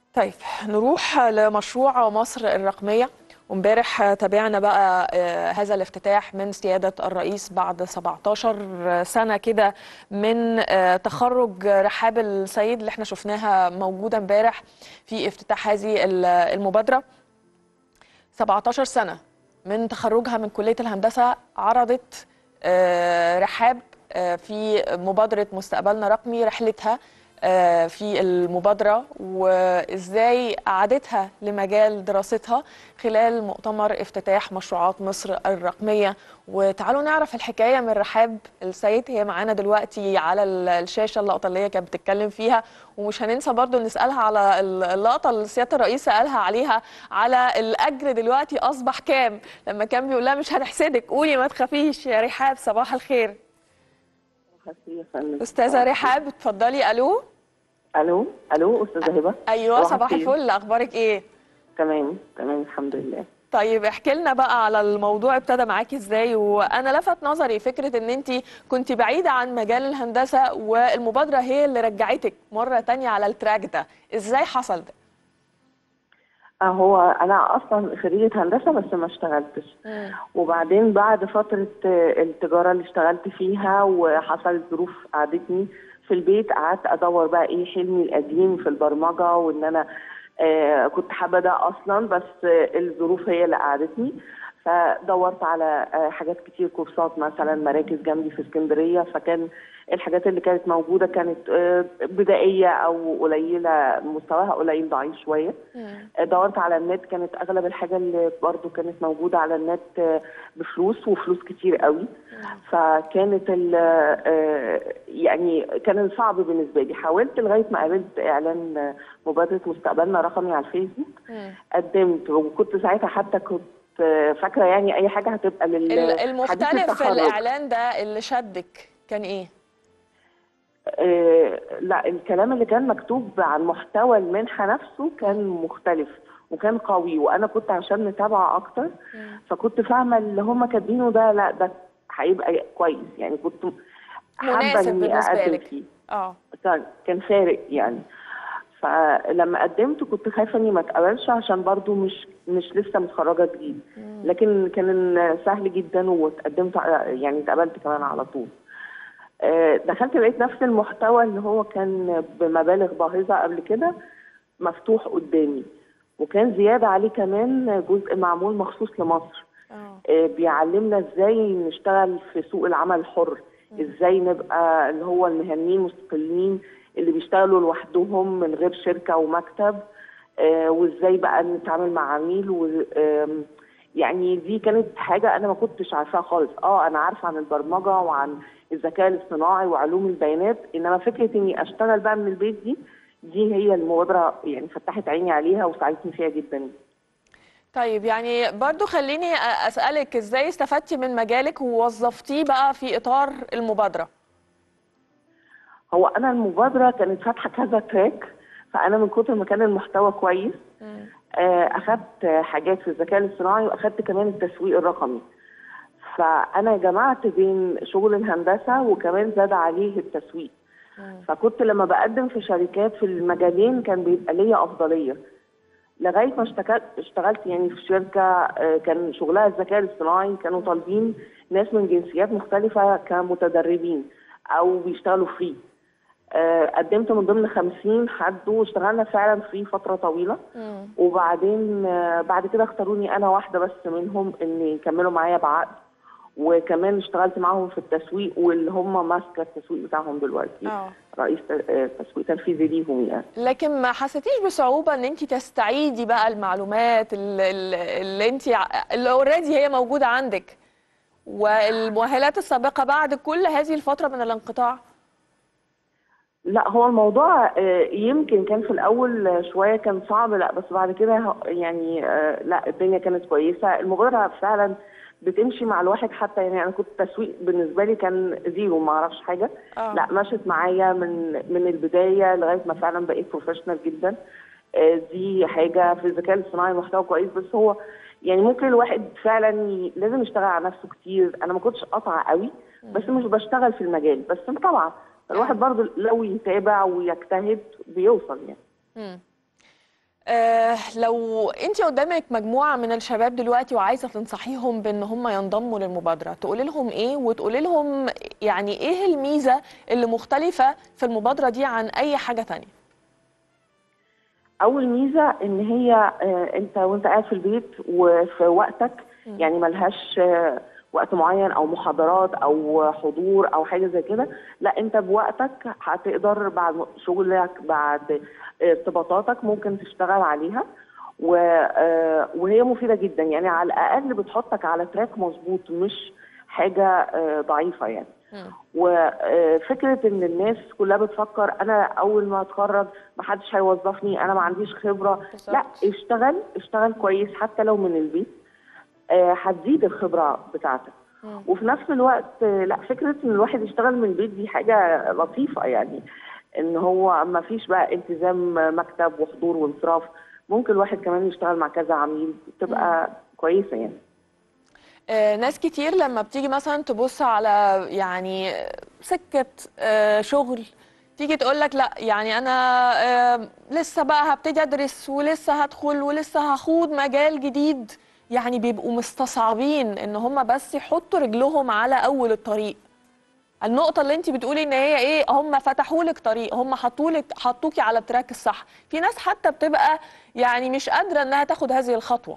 طيب نروح لمشروع مصر الرقمية وامبارح تابعنا بقى آه، هذا الافتتاح من سيادة الرئيس بعد 17 سنة كده من آه، تخرج رحاب السيد اللي احنا شفناها موجودة امبارح في افتتاح هذه ال- المبادرة 17 سنة من تخرجها من كلية الهندسة عرضت آه، رحاب آه، في مبادرة مستقبلنا رقمي رحلتها آه، في المبادرة وإزاي أعادتها لمجال دراستها خلال مؤتمر افتتاح مشروعات مصر الرقمية وتعالوا نعرف الحكاية من رحاب السيد هي معانا دلوقتي على ال- الشاشة اللقطة اللي هي كانت بتتكلم فيها ومش هننسى برضو نسألها على ال- اللقطة اللي سيادة الرئيس سألها عليها على الأجر دلوقتي أصبح كام لما كان بيقول لها مش هنحسدك قولي ما تخافيش يا رحاب صباح الخير خفيف فندم. أستاذة رحاب اتفضلي ألو الو الو استاذه هبه أيوة صباح صباح الخير. الفل أخبارك إيه؟ تمام تمام الحمد لله طيب احكي لنا بقى على الموضوع ابتدى معاكي ازاي وانا لفت نظري فكره ان انت كنت بعيده عن مجال الهندسه والمبادره هي اللي رجعتك مره تانية على التراك ده ازاي حصل ده آه، هو انا اصلا خريجه هندسه بس ما اشتغلتش وبعدين بعد فتره آه، التجاره اللي اشتغلت فيها وحصلت ظروف قعدتني في البيت قعدت ادور بقى ايه حلمي القديم في البرمجه وان انا آه كنت حابه ده اصلا بس آه الظروف هي اللي قعدتني فدورت على آه حاجات كتير كورسات مثلا مراكز جنبي في اسكندريه فكان الحاجات اللي كانت موجوده كانت آه بدائيه او قليله مستواها قليل ضعيف شويه دورت على النت كانت اغلب الحاجه اللي برضو كانت موجوده على النت آه، بفلوس وفلوس كتير قوي فكانت ال- آه، يعني كان صعب بالنسبه لي حاولت لغايه ما قابلت اعلان آه، مبادره مستقبلنا رقمي على الفيسبوك قدمت وكنت ساعتها حتى كنت آه، فاكره يعني اي حاجه هتبقى لل ال- حديث المختلف في التخرج. الاعلان ده اللي شدك كان ايه آه، لا الكلام اللي كان مكتوب عن محتوى المنحة نفسه كان مختلف وكان قوي وانا كنت عشان متابعة اكتر فكنت فاهمة اللي هم كاتبينه ده لا ده هيبقى كويس يعني كنت حابة مناسب اني بالنسبه اقدم لك فيه اه كان كان فارق يعني فلما قدمت كنت خايفه اني ما اتقبلش عشان برضو مش مش لسه متخرجه جديد لكن كان سهل جدا واتقدمت على- يعني اتقبلت كمان على طول آه، دخلت لقيت نفس المحتوى اللي هو كان بمبالغ باهظه قبل كده مفتوح قدامي وكان زياده عليه كمان جزء معمول مخصوص لمصر اه آه، بيعلمنا ازاي نشتغل في سوق العمل الحر ازاي نبقى اللي هو المهنيين المستقلين اللي بيشتغلوا لوحدهم من غير شركه ومكتب آه، وازاي بقى نتعامل مع عميل و آم، يعني دي كانت حاجه انا ما كنتش عارفاها خالص اه انا عارفه عن البرمجه وعن الذكاء الاصطناعي وعلوم البيانات انما فكره اني اشتغل بقى من البيت دي دي هي المبادره يعني فتحت عيني عليها وساعدتني فيها جدا طيب يعني برضو خليني أ- اسالك ازاي استفدتي من مجالك ووظفتيه بقى في اطار المبادره هو انا المبادره كانت فاتحه كذا تراك فانا من كتر ما كان المحتوى كويس آه، اخدت حاجات في الذكاء الاصطناعي واخدت كمان التسويق الرقمي فانا جمعت بين شغل الهندسه وكمان زاد عليه التسويق فكنت لما بقدم في شركات في المجالين كان بيبقى ليا افضليه لغايه ما اشتغلت اشتغلت يعني في شركه آه، كان شغلها الذكاء الاصطناعي كانوا طالبين ناس من جنسيات مختلفه كمتدربين او بيشتغلوا فري آه، قدمت من ضمن 50 حد واشتغلنا فعلا فري فتره طويله وبعدين آه، بعد كده اختاروني انا واحده بس منهم ان يكملوا معايا بعقد وكمان اشتغلت معاهم في التسويق واللي هم ماسكه التسويق بتاعهم دلوقتي اه رئيس ت- آه، تسويق تنفيذي ليهم يعني لكن ما حسيتيش بصعوبة ان انت تستعيدي بقى المعلومات ال- ال- اللي انت ع- اللي اوريدي هي موجودة عندك والمؤهلات السابقة بعد كل هذه الفترة من الانقطاع لا هو الموضوع آه، يمكن كان في الاول آه، شويه كان صعب لا بس بعد كده ه- يعني آه، لا الدنيا كانت كويسه المبادره فعلا بتمشي مع الواحد حتى يعني انا كنت التسويق بالنسبه لي كان زيرو ما اعرفش حاجه آه. لا مشت معايا من من البدايه لغايه ما فعلا بقيت بروفيشنال جدا آه، دي حاجه في الذكاء الاصطناعي محتوى كويس بس هو يعني ممكن الواحد فعلا ي- لازم يشتغل على نفسه كتير انا ما كنتش قاطعه قوي بس مش بشتغل في المجال بس طبعا الواحد برضه لو يتابع ويجتهد بيوصل يعني مم. آه لو انت قدامك مجموعه من الشباب دلوقتي وعايزه تنصحيهم بان هم ينضموا للمبادره تقولي لهم ايه وتقولي لهم يعني ايه الميزه اللي مختلفه في المبادره دي عن اي حاجه تانية اول ميزه ان هي آه، انت وانت قاعد في البيت وفي وقتك يعني ملهاش آه، وقت معين او محاضرات او حضور او حاجه زي كده لا انت بوقتك هتقدر بعد شغلك بعد ارتباطاتك ممكن تشتغل عليها و- آه، وهي مفيده جدا يعني على الاقل بتحطك على تراك مظبوط مش حاجه آه، ضعيفه يعني وفكره ان الناس كلها بتفكر انا اول ما اتخرج ما حدش هيوظفني انا ما عنديش خبره بالظبط. لا اشتغل اشتغل كويس حتى لو من البيت آه، هتزيد الخبره بتاعتك وفي نفس الوقت آه، لا فكره ان الواحد يشتغل من البيت دي حاجه لطيفه يعني ان هو ما فيش بقى التزام مكتب وحضور وانصراف ممكن الواحد كمان يشتغل مع كذا عميل تبقى كويسه يعني آه، ناس كتير لما بتيجي مثلا تبص على يعني سكة آه، شغل تيجي تقول لك لا يعني انا آه، لسه بقى هبتدي ادرس ولسه هدخل ولسه هخوض مجال جديد يعني بيبقوا مستصعبين ان هم بس يحطوا رجلهم على اول الطريق النقطة اللي انت بتقولي ان هي ايه هم فتحوا لك طريق هم حطوا لك حطوكي على التراك الصح في ناس حتى بتبقى يعني مش قادرة انها تاخد هذه الخطوة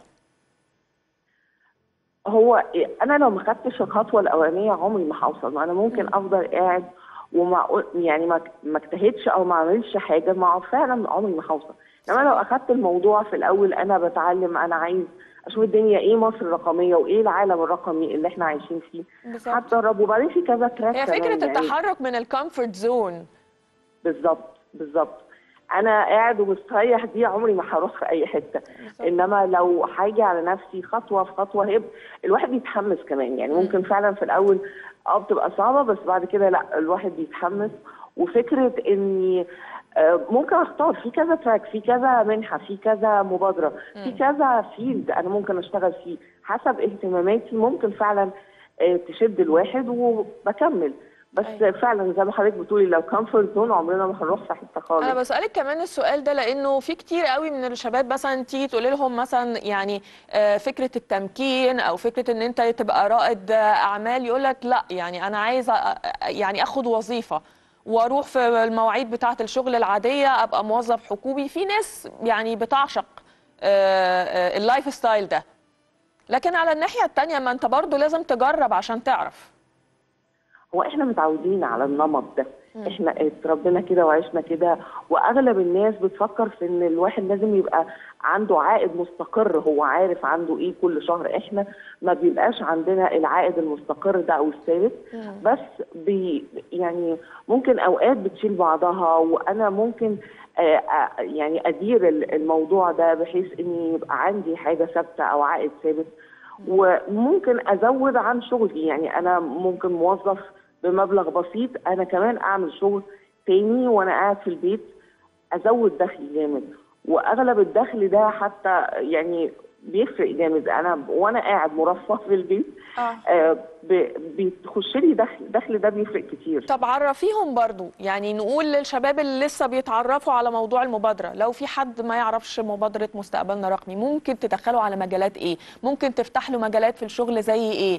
هو انا لو ما خدتش الخطوه الاولانيه عمري ما هوصل ما انا ممكن افضل قاعد وما أقول- يعني ما ما اجتهدش او ما اعملش حاجه ما فعلا عمري ما هوصل انما لو اخدت الموضوع في الاول انا بتعلم انا عايز اشوف الدنيا ايه مصر الرقميه وايه العالم الرقمي اللي احنا عايشين فيه بالظبط. هتدرب وبعدين في كذا تراك هي كمان فكرة يعني. التحرك من الكومفورت زون بالظبط بالظبط انا قاعد ومستريح دي عمري ما هروح في اي حته انما لو هاجي على نفسي خطوه في خطوه هيبقى الواحد بيتحمس كمان يعني ممكن فعلا في الاول اه بتبقى صعبه بس بعد كده لا الواحد بيتحمس وفكره اني آه، ممكن اختار في كذا تراك في كذا منحه في كذا مبادره في كذا فيلد انا ممكن اشتغل فيه حسب اهتماماتي ممكن فعلا آه، تشد الواحد وبكمل بس أيوة. فعلا زي ما حضرتك بتقولي لو كومفورت زون عمرنا ما هنروح في حته خالص انا بسالك كمان السؤال ده لانه في كتير قوي من الشباب مثلا تيجي تقول لهم مثلا يعني آه، فكره التمكين او فكره ان انت تبقى رائد آه، اعمال يقول لك لا يعني انا عايز أ- أ- يعني اخد وظيفه واروح في المواعيد بتاعه الشغل العاديه ابقى موظف حكومي في ناس يعني بتعشق آه، آه، اللايف ستايل ده لكن على الناحيه التانية ما انت برضو لازم تجرب عشان تعرف هو احنا متعودين على النمط ده احنا اتربينا كده وعشنا كده واغلب الناس بتفكر في ان الواحد لازم يبقى عنده عائد مستقر هو عارف عنده ايه كل شهر احنا ما بيبقاش عندنا العائد المستقر ده او الثابت بس بي يعني ممكن اوقات بتشيل بعضها وانا ممكن آه، آه، يعني ادير ال- الموضوع ده بحيث ان يبقى عندي حاجه ثابته او عائد ثابت وممكن ازود عن شغلي يعني انا ممكن موظف بمبلغ بسيط انا كمان اعمل شغل تاني وانا قاعد في البيت ازود دخلي جامد واغلب الدخل ده حتى يعني بيفرق جامد انا وانا قاعد مرفه في البيت آه. آه ب- بيخش لي دخل الدخل ده بيفرق كتير طب عرفيهم برضو يعني نقول للشباب اللي لسه بيتعرفوا على موضوع المبادرة لو في حد ما يعرفش مبادرة مستقبلنا رقمي ممكن تدخله على مجالات ايه ممكن تفتح له مجالات في الشغل زي ايه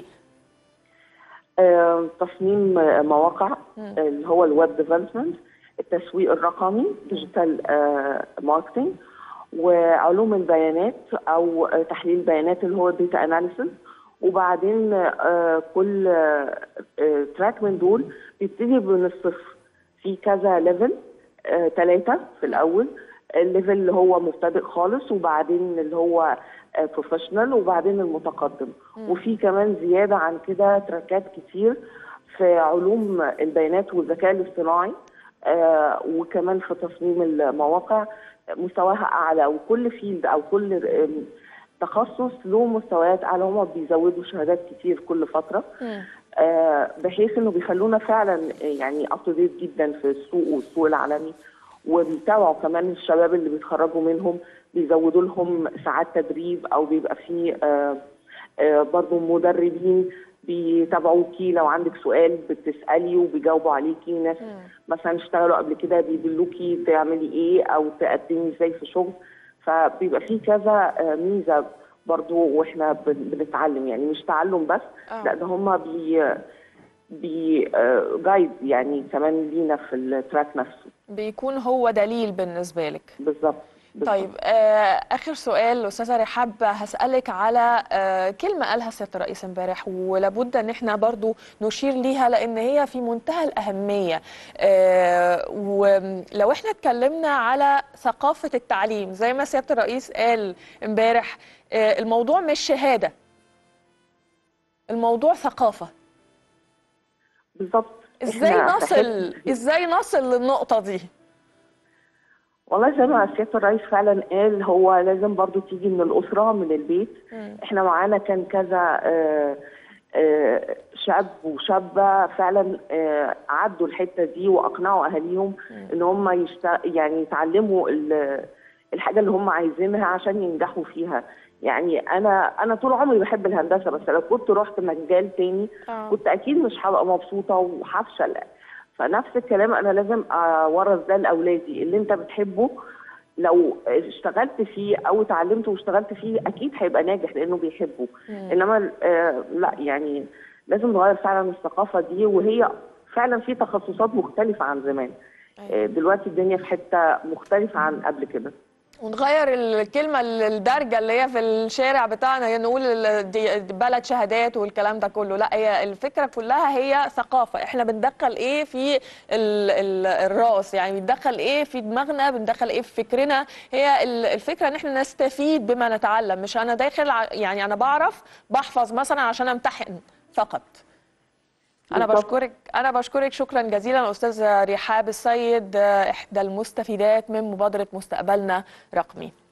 آه، تصميم آه، مواقع آه، اللي هو الويب ديفلوبمنت التسويق الرقمي ديجيتال ماركتنج وعلوم البيانات او آه، تحليل البيانات اللي هو الداتا اناليسيس وبعدين آه، كل تراك من دول بيبتدي من الصفر في كذا ليفل ثلاثة في الأول الليفل اللي هو مبتدئ خالص وبعدين اللي هو بروفيشنال وبعدين المتقدم وفي كمان زيادة عن كده تراكات كتير في علوم البيانات والذكاء الاصطناعي آه، وكمان في تصميم المواقع مستواها أعلى وكل فيلد أو كل آم، تخصص له مستويات أعلى هما بيزودوا شهادات كتير كل فترة آه، بحيث انه بيخلونا فعلا آه، يعني اب جدا في السوق والسوق العالمي وبيتابعوا كمان الشباب اللي بيتخرجوا منهم بيزودوا لهم ساعات تدريب او بيبقى فيه آه، آه، برضو مدربين بيتابعوكي لو عندك سؤال بتسالي وبيجاوبوا عليكي ناس مثلا اشتغلوا قبل كده بيدلوكي تعملي ايه او تقدمي ازاي في شغل فبيبقى في كذا آه، ميزه برضو واحنا بن- بنتعلم يعني مش تعلم بس آه. لا ده هم بي بي جايد يعني كمان لينا في التراك نفسه بيكون هو دليل بالنسبة لك بالظبط بالظبط. طيب آه اخر سؤال استاذه رحاب هسالك على آه كلمه قالها سياده الرئيس امبارح ولابد ان احنا برضو نشير ليها لان هي في منتهى الاهميه آه ولو احنا اتكلمنا على ثقافه التعليم زي ما سياده الرئيس قال امبارح آه الموضوع مش شهاده الموضوع ثقافه بالظبط ازاي إحنا في نصل حتة- ازاي نصل للنقطه دي والله زي ما سياده الرئيس فعلا قال هو لازم برضو تيجي من الاسره من البيت احنا معانا كان كذا آه، آه، شاب وشابه فعلا آه، عدوا الحته دي واقنعوا اهاليهم ان هم يشت... يعني يتعلموا ال- الحاجه اللي هم عايزينها عشان ينجحوا فيها يعني انا انا طول عمري بحب الهندسه بس لو كنت رحت مجال تاني آه. كنت اكيد مش هبقى مبسوطه وهفشل فنفس الكلام انا لازم اورث ده لاولادي اللي انت بتحبه لو اشتغلت فيه او اتعلمت واشتغلت فيه اكيد هيبقى ناجح لانه بيحبه انما آه لا يعني لازم نغير فعلا الثقافه دي وهي فعلا في تخصصات مختلفه عن زمان آه دلوقتي الدنيا في حته مختلفه عن قبل كده ونغير الكلمة الدارجة اللي هي في الشارع بتاعنا هي نقول ال- دي بلد شهادات والكلام ده كله لا هي الفكرة كلها هي ثقافة احنا بندخل ايه في ال ال الراس يعني بندخل ايه في دماغنا بندخل ايه في فكرنا هي ال- الفكرة ان احنا نستفيد بما نتعلم مش انا داخل ع- يعني انا بعرف بحفظ مثلا عشان امتحن فقط انا بالظبط. بشكرك انا بشكرك شكرا جزيلا استاذه رحاب السيد احدى المستفيدات من مبادره مستقبلنا رقمي